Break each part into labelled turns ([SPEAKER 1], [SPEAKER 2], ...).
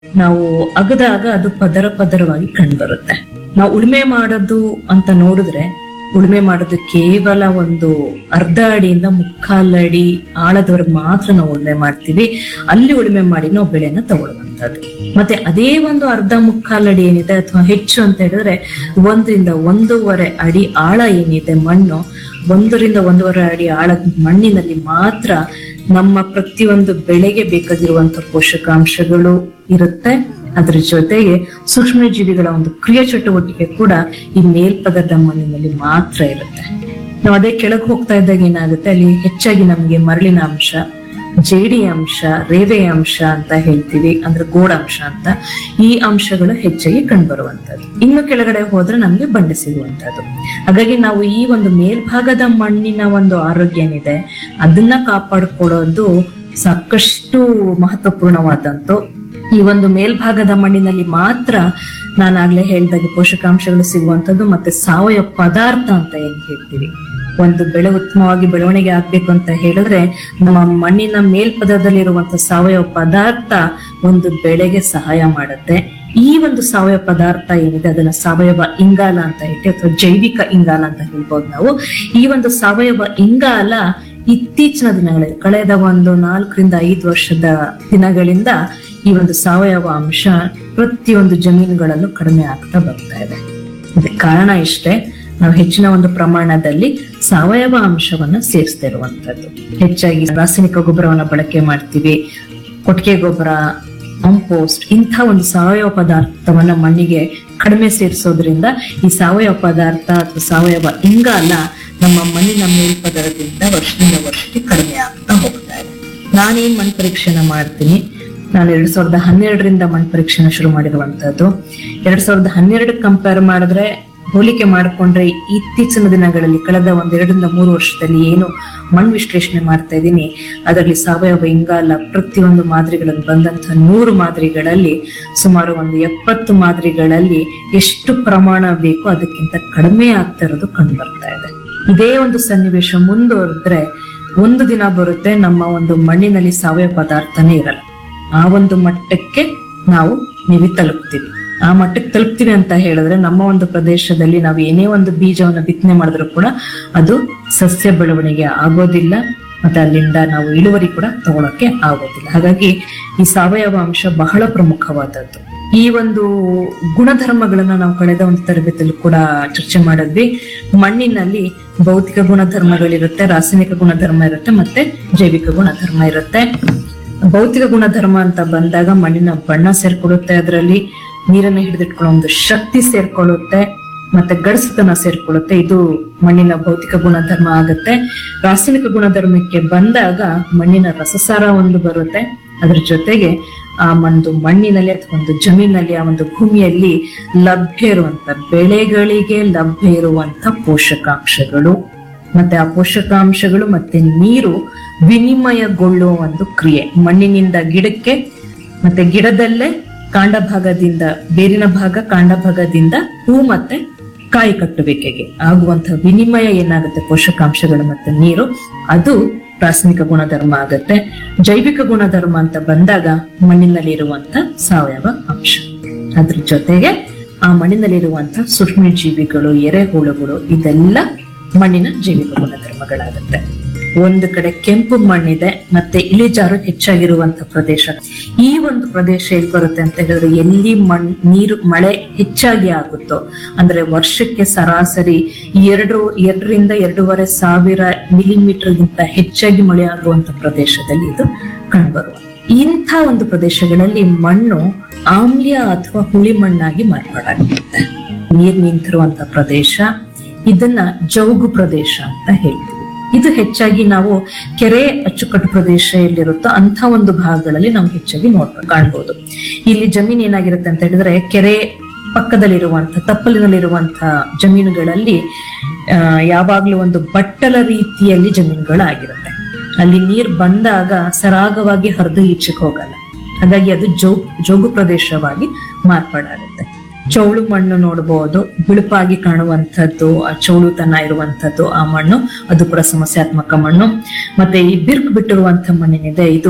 [SPEAKER 1] ನಾವು ಅಗದಾಗ ಅದು ಪದರ ಪದರವಾಗಿ ಕಂಡುಬರುತ್ತೆ ನಾವು ಉಳುಮೆ ಮಾಡೋದು ಅಂತ ನೋಡಿದ್ರೆ ಉಳುಮೆ ಮಾಡೋದು ಕೇವಲ ಒಂದು ಅರ್ಧ ಅಡಿಯಿಂದ ಮುಕ್ಕಾಲು ಅಡಿ ಆಳದವರೆಗೆ ಮಾತ್ರ ನಾವು ಉಳುಮೆ ಮಾಡ್ತೀವಿ ಅಲ್ಲಿ ಉಳುಮೆ ಮಾಡಿ ನಾವು ಬೆಳೆನ ತಗೊಳ್ಳುವಂತದ್ದು ಮತ್ತೆ ಅದೇ ಒಂದು ಅರ್ಧ ಮುಕ್ಕಾಲು ಅಡಿ ಏನಿದೆ ಅಥವಾ ಹೆಚ್ಚು ಅಂತ ಹೇಳಿದ್ರೆ ಒಂದರಿಂದ ಒಂದೂವರೆ ಅಡಿ ಆಳ ಏನಿದೆ ಮಣ್ಣು ಒಂದರಿಂದ ಒಂದೂವರೆ ಅಡಿ ಆಳದ ಮಣ್ಣಿನಲ್ಲಿ ಮಾತ್ರ ನಮ್ಮ ಪ್ರತಿಯೊಂದು ಬೆಳೆಗೆ ಬೇಕಾಗಿರುವಂತ ಪೋಷಕಾಂಶಗಳು ಇರುತ್ತೆ ಅದ್ರ ಜೊತೆಗೆ ಸೂಕ್ಷ್ಮ ಜೀವಿಗಳ ಒಂದು ಕ್ರಿಯಾ ಚಟುವಟಿಕೆ ಕೂಡ ಈ ಮೇಲ್ಪದರದ ಮಣ್ಣಿನಲ್ಲಿ ಮಾತ್ರ ಇರುತ್ತೆ ನಾವು ಅದೇ ಕೆಳಗೆ ಹೋಗ್ತಾ ಇದ್ದಾಗ ಏನಾಗುತ್ತೆ ಅಲ್ಲಿ ಹೆಚ್ಚಾಗಿ ನಮ್ಗೆ ಮರಳಿನ ಅಂಶ ಜೇಡಿ ಅಂಶ ರೇವೆ ಅಂಶ ಅಂತ ಹೇಳ್ತೀವಿ ಅಂದ್ರೆ ಗೋಡಾಂಶ ಅಂತ ಈ ಅಂಶಗಳು ಹೆಚ್ಚಾಗಿ ಕಂಡುಬರುವಂತದ್ದು ಇನ್ನು ಕೆಳಗಡೆ ಹೋದ್ರೆ ನಮ್ಗೆ ಬಂಡೆ ಸಿಗುವಂತದ್ದು ಹಾಗಾಗಿ ನಾವು ಈ ಒಂದು ಮೇಲ್ಭಾಗದ ಮಣ್ಣಿನ ಒಂದು ಆರೋಗ್ಯ ಏನಿದೆ ಅದನ್ನ ಕಾಪಾಡಿಕೊಳ್ಳೋದು ಸಾಕಷ್ಟು ಮಹತ್ವಪೂರ್ಣವಾದಂತು ಈ ಒಂದು ಮೇಲ್ಭಾಗದ ಮಣ್ಣಿನಲ್ಲಿ ಮಾತ್ರ ನಾನಾಗ್ಲೇ ಹೇಳ್ದಾಗೆ ಪೋಷಕಾಂಶಗಳು ಸಿಗುವಂತದ್ದು ಮತ್ತೆ ಸಾವಯವ ಪದಾರ್ಥ ಅಂತ ಏನ್ ಹೇಳ್ತೀವಿ ಒಂದು ಬೆಳೆ ಉತ್ತಮವಾಗಿ ಬೆಳವಣಿಗೆ ಆಗ್ಬೇಕು ಅಂತ ಹೇಳಿದ್ರೆ ನಮ್ಮ ಮಣ್ಣಿನ ಮೇಲ್ಪದರದಲ್ಲಿರುವಂತ ಸಾವಯವ ಪದಾರ್ಥ ಒಂದು ಬೆಳೆಗೆ ಸಹಾಯ ಮಾಡುತ್ತೆ ಈ ಒಂದು ಸಾವಯವ ಪದಾರ್ಥ ಏನಿದೆ ಅದನ್ನ ಸಾವಯವ ಇಂಗಾಲ ಅಂತ ಹೇಳ್ತೀವಿ ಅಥವಾ ಜೈವಿಕ ಇಂಗಾಲ ಅಂತ ಹೇಳ್ಬೋದು ನಾವು ಈ ಒಂದು ಸಾವಯವ ಇಂಗಾಲ ಇತ್ತೀಚಿನ ದಿನಗಳಲ್ಲಿ ಕಳೆದ ಒಂದು ನಾಲ್ಕರಿಂದ ಐದು ವರ್ಷದ ದಿನಗಳಿಂದ ಈ ಒಂದು ಸಾವಯವ ಅಂಶ ಪ್ರತಿಯೊಂದು ಜಮೀನುಗಳಲ್ಲೂ ಕಡಿಮೆ ಆಗ್ತಾ ಬರ್ತಾ ಇದೆ ಇದಕ್ಕೆ ಕಾರಣ ಇಷ್ಟೇ ನಾವು ಹೆಚ್ಚಿನ ಒಂದು ಪ್ರಮಾಣದಲ್ಲಿ ಸಾವಯವ ಅಂಶವನ್ನ ಸೇರಿಸ್ತಾ ಇರುವಂತದ್ದು ಹೆಚ್ಚಾಗಿ ರಾಸಾಯನಿಕ ಗೊಬ್ಬರವನ್ನ ಬಳಕೆ ಮಾಡ್ತೀವಿ ಕೊಟ್ಟಿಗೆ ಗೊಬ್ಬರ ಕಾಂಪೋಸ್ಟ್ ಇಂಥ ಒಂದು ಸಾವಯವ ಪದಾರ್ಥವನ್ನ ಮಣ್ಣಿಗೆ ಕಡಿಮೆ ಸೇರಿಸೋದ್ರಿಂದ ಈ ಸಾವಯವ ಪದಾರ್ಥ ಅಥವಾ ಸಾವಯವ ಇಂಗಾಲ ನಮ್ಮ ಮಣ್ಣಿನ ಮೇಲ್ಪದರದಿಂದ ವರ್ಷದಿಂದ ವರ್ಷಕ್ಕೆ ಕಡಿಮೆ ಆಗ್ತಾ ಹೋಗ್ತಾ ಇದೆ ನಾನೇನ್ ಮಣ್ಣು ಪರೀಕ್ಷೆನ ಮಾಡ್ತೀನಿ ನಾನು ಎರಡ್ ಸಾವಿರದ ಹನ್ನೆರಡರಿಂದ ಮಣ್ಣು ಪರೀಕ್ಷೆನ ಶುರು ಮಾಡಿರುವಂತದ್ದು ಎರಡ್ ಸಾವಿರದ ಹನ್ನೆರಡು ಕಂಪೇರ್ ಮಾಡಿದ್ರೆ ಹೋಲಿಕೆ ಮಾಡಿಕೊಂಡ್ರೆ ಇತ್ತೀಚಿನ ದಿನಗಳಲ್ಲಿ ಕಳೆದ ಒಂದೆರಡರಿಂದ ಮೂರು ವರ್ಷದಲ್ಲಿ ಏನು ಮಣ್ಣು ವಿಶ್ಲೇಷಣೆ ಮಾಡ್ತಾ ಇದ್ದೀನಿ ಅದರಲ್ಲಿ ಸಾವಯವ ಇಂಗಾಲ ಪ್ರತಿಯೊಂದು ಮಾದರಿಗಳಲ್ಲಿ ಬಂದಂತಹ ನೂರು ಮಾದರಿಗಳಲ್ಲಿ ಸುಮಾರು ಒಂದು ಎಪ್ಪತ್ತು ಮಾದರಿಗಳಲ್ಲಿ ಎಷ್ಟು ಪ್ರಮಾಣ ಬೇಕು ಅದಕ್ಕಿಂತ ಕಡಿಮೆ ಆಗ್ತಾ ಇರೋದು ಕಂಡು ಬರ್ತಾ ಇದೆ ಇದೇ ಒಂದು ಸನ್ನಿವೇಶ ಮುಂದುವರೆದ್ರೆ ಒಂದು ದಿನ ಬರುತ್ತೆ ನಮ್ಮ ಒಂದು ಮಣ್ಣಿನಲ್ಲಿ ಸಾವಯವ ಪದಾರ್ಥನೇ ಇರಲ್ಲ ಆ ಒಂದು ಮಟ್ಟಕ್ಕೆ ನಾವು ನಿವಿ ತಲುಪ್ತೀವಿ ಆ ಮಟ್ಟಕ್ಕೆ ತಲುಪ್ತೀವಿ ಅಂತ ಹೇಳಿದ್ರೆ ನಮ್ಮ ಒಂದು ಪ್ರದೇಶದಲ್ಲಿ ನಾವು ಏನೇ ಒಂದು ಬೀಜವನ್ನ ಬಿತ್ತನೆ ಮಾಡಿದ್ರು ಕೂಡ ಅದು ಸಸ್ಯ ಬೆಳವಣಿಗೆ ಆಗೋದಿಲ್ಲ ಮತ್ತೆ ಅಲ್ಲಿಂದ ನಾವು ಇಳುವರಿ ಕೂಡ ತಗೊಳಕ್ಕೆ ಆಗೋದಿಲ್ಲ ಹಾಗಾಗಿ ಈ ಸಾವಯವ ಅಂಶ ಬಹಳ ಪ್ರಮುಖವಾದದ್ದು ಈ ಒಂದು ಗುಣಧರ್ಮಗಳನ್ನ ನಾವು ಕಳೆದ ಒಂದು ತರಬೇತಿಯಲ್ಲಿ ಕೂಡ ಚರ್ಚೆ ಮಾಡಿದ್ವಿ ಮಣ್ಣಿನಲ್ಲಿ ಭೌತಿಕ ಗುಣಧರ್ಮಗಳಿರುತ್ತೆ ರಾಸಾಯನಿಕ ಗುಣಧರ್ಮ ಇರುತ್ತೆ ಮತ್ತೆ ಜೈವಿಕ ಗುಣಧರ್ಮ ಇರುತ್ತೆ ಭೌತಿಕ ಗುಣಧರ್ಮ ಅಂತ ಬಂದಾಗ ಮಣ್ಣಿನ ಬಣ್ಣ ಸೇರ್ಕೊಳ್ಳುತ್ತೆ ಅದರಲ್ಲಿ ನೀರನ್ನ ಹಿಡಿದಿಟ್ಕೊಳ್ಳೋ ಒಂದು ಶಕ್ತಿ ಸೇರ್ಕೊಳ್ಳುತ್ತೆ ಮತ್ತೆ ಗಡಸುತನ ಸೇರ್ಕೊಳ್ಳುತ್ತೆ ಇದು ಮಣ್ಣಿನ ಭೌತಿಕ ಗುಣಧರ್ಮ ಆಗುತ್ತೆ ರಾಸಾಯನಿಕ ಗುಣಧರ್ಮಕ್ಕೆ ಬಂದಾಗ ಮಣ್ಣಿನ ರಸಸಾರ ಒಂದು ಬರುತ್ತೆ ಅದ್ರ ಜೊತೆಗೆ ಆ ಒಂದು ಮಣ್ಣಿನಲ್ಲಿ ಅಥವಾ ಒಂದು ಜಮೀನಲ್ಲಿ ಆ ಒಂದು ಭೂಮಿಯಲ್ಲಿ ಲಭ್ಯ ಇರುವಂತ ಬೆಳೆಗಳಿಗೆ ಲಭ್ಯ ಇರುವಂತ ಪೋಷಕಾಂಶಗಳು ಮತ್ತೆ ಆ ಪೋಷಕಾಂಶಗಳು ಮತ್ತೆ ನೀರು ವಿನಿಮಯಗೊಳ್ಳುವ ಒಂದು ಕ್ರಿಯೆ ಮಣ್ಣಿನಿಂದ ಗಿಡಕ್ಕೆ ಮತ್ತೆ ಗಿಡದಲ್ಲೇ ಕಾಂಡ ಭಾಗದಿಂದ ಬೇರಿನ ಭಾಗ ಕಾಂಡ ಭಾಗದಿಂದ ಹೂ ಮತ್ತೆ ಕಾಯಿ ಕಟ್ಟುವಿಕೆಗೆ ಆಗುವಂತಹ ವಿನಿಮಯ ಏನಾಗುತ್ತೆ ಪೋಷಕಾಂಶಗಳು ಮತ್ತೆ ನೀರು ಅದು ರಾಸಾಯನಿಕ ಗುಣಧರ್ಮ ಆಗತ್ತೆ ಜೈವಿಕ ಗುಣಧರ್ಮ ಅಂತ ಬಂದಾಗ ಮಣ್ಣಿನಲ್ಲಿ ಇರುವಂತ ಸಾವಯವ ಅಂಶ ಅದ್ರ ಜೊತೆಗೆ ಆ ಮಣ್ಣಿನಲ್ಲಿರುವಂತ ಸೂಕ್ಷ್ಮ ಜೀವಿಗಳು ಎರೆಹುಳುಗಳು ಇದೆಲ್ಲ ಮಣ್ಣಿನ ಜೈವಿಕ ಗುಣಧರ್ಮಗಳಾಗುತ್ತೆ ಒಂದು ಕಡೆ ಕೆಂಪು ಮಣ್ಣಿದೆ ಮತ್ತೆ ಇಳಿಜಾರು ಹೆಚ್ಚಾಗಿರುವಂತ ಪ್ರದೇಶ ಈ ಒಂದು ಪ್ರದೇಶ ಎಲ್ಲಿ ಬರುತ್ತೆ ಅಂತ ಹೇಳಿದ್ರೆ ಎಲ್ಲಿ ಮಣ್ ನೀರು ಮಳೆ ಹೆಚ್ಚಾಗಿ ಆಗುತ್ತೋ ಅಂದ್ರೆ ವರ್ಷಕ್ಕೆ ಸರಾಸರಿ ಎರಡು ಎರಡರಿಂದ ಎರಡೂವರೆ ಸಾವಿರ ಮಿಲಿಮೀಟರ್ಗಿಂತ ಹೆಚ್ಚಾಗಿ ಮಳೆ ಆಗುವಂತ ಪ್ರದೇಶದಲ್ಲಿ ಇದು ಕಂಡುಬರುವ ಇಂಥ ಒಂದು ಪ್ರದೇಶಗಳಲ್ಲಿ ಮಣ್ಣು ಆಮ್ಲೀಯ ಅಥವಾ ಹುಳಿ ಮಣ್ಣಾಗಿ ಮಾರ್ಪಾಡಾಗಿರುತ್ತೆ ನೀರ್ ನಿಂತಿರುವಂತ ಪ್ರದೇಶ ಇದನ್ನ ಜೌಗು ಪ್ರದೇಶ ಅಂತ ಹೇಳ್ತೀವಿ ಇದು ಹೆಚ್ಚಾಗಿ ನಾವು ಕೆರೆ ಅಚ್ಚುಕಟ್ಟು ಪ್ರದೇಶ ಎಲ್ಲಿರುತ್ತೋ ಅಂತ ಒಂದು ಭಾಗಗಳಲ್ಲಿ ನಾವು ಹೆಚ್ಚಾಗಿ ನೋಡ್ಬೋದು ಕಾಣ್ಬೋದು ಇಲ್ಲಿ ಜಮೀನ್ ಏನಾಗಿರುತ್ತೆ ಅಂತ ಹೇಳಿದ್ರೆ ಕೆರೆ ಪಕ್ಕದಲ್ಲಿರುವಂತ ತಪ್ಪಲಿನಲ್ಲಿರುವಂತ ಜಮೀನುಗಳಲ್ಲಿ ಆ, ಯಾವಾಗ್ಲೂ ಒಂದು ಬಟ್ಟಲ ರೀತಿಯಲ್ಲಿ ಜಮೀನುಗಳಾಗಿರುತ್ತೆ ಅಲ್ಲಿ ನೀರ್ ಬಂದಾಗ ಸರಾಗವಾಗಿ ಹರಿದು ಈಚೆಗೆ ಹೋಗಲ್ಲ ಹಾಗಾಗಿ ಅದು ಜೋ ಜೋಗು ಪ್ರದೇಶವಾಗಿ ಮಾರ್ಪಾಡಾಗುತ್ತೆ ಚೌಳು ಮಣ್ಣು ನೋಡಬಹುದು ಬಿಳುಪಾಗಿ ಕಾಣುವಂಥದ್ದು ಆ ಚೌಳುತನ ಇರುವಂತದ್ದು ಆ ಮಣ್ಣು ಅದು ಕೂಡ ಸಮಸ್ಯಾತ್ಮಕ ಮಣ್ಣು ಮತ್ತೆ ಈ ಬಿರ್ಕ್ ಬಿಟ್ಟಿರುವಂತ ಮಣ್ಣಿನಿದೆ ಇದು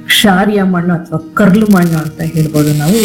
[SPEAKER 1] ಕ್ಷಾರಿಯ ಮಣ್ಣು ಅಥವಾ ಕರ್ಲು ಮಣ್ಣು ಅಂತ ಹೇಳ್ಬೋದು ನಾವು